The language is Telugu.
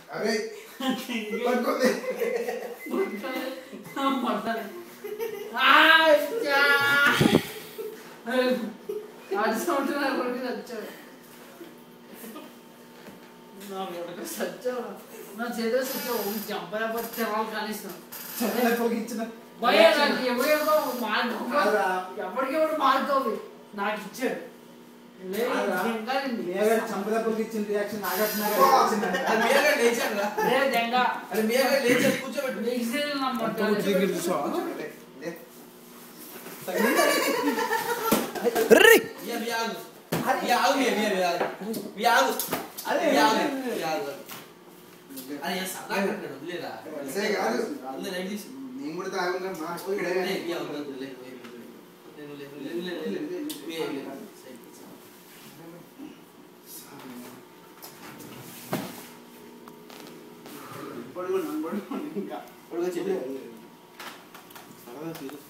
అరే పట్టుకోండి అది సంవత్సరం నా కొడుకు చచ్చాడు నా కొడుకు చచ్చాడు నా చేతిలో చచ్చావు చంపలేకపోతే తెరాలు కానిస్తాను చెప్పలేకపోతే ఇచ్చిన భయ నాకు ఎవరెవరో మార్గం కాదురా. ఎవరికెవరు మార్గం నాకు ఇచ్చాడు లేదు, కాదురా. దెంగ నిన్ను. మేఘాడు చంపలేకపోతే ఇచ్చిన రియాక్షన్ నాగార్జున గారు ఇచ్చిందంట. అది మీరే లేచారు రా లేదు, దెంగ. అది మీరే లేచారు కూర్చోబెట్టు నీకు serial number అంత కాదు. ముద్దు దగ్గర చూసావా? లే, లే. మియా మియా ఆగు మియా ఆగు మియా మియా మియా ఆగు మియా ఆగు అరే, మియా ఆగు అరే, మియా ఆగు అరే సరదా కట్టాడు వదిలేరా వదిలే కాదు. వదిలే లైట్ తీసి నేను కూడా తాగున్నా మా ఇక్కడ లే, మియా వద్దు, వద్దు, లే, లే, లే, లే, లే, లే, లే, లే, లే, లే, మియా, లే, సైడ్ తీసి. పడుకోండి, పడుకోండి ఇంకా. పడుకో చెప్పు. సరదా సీరియస్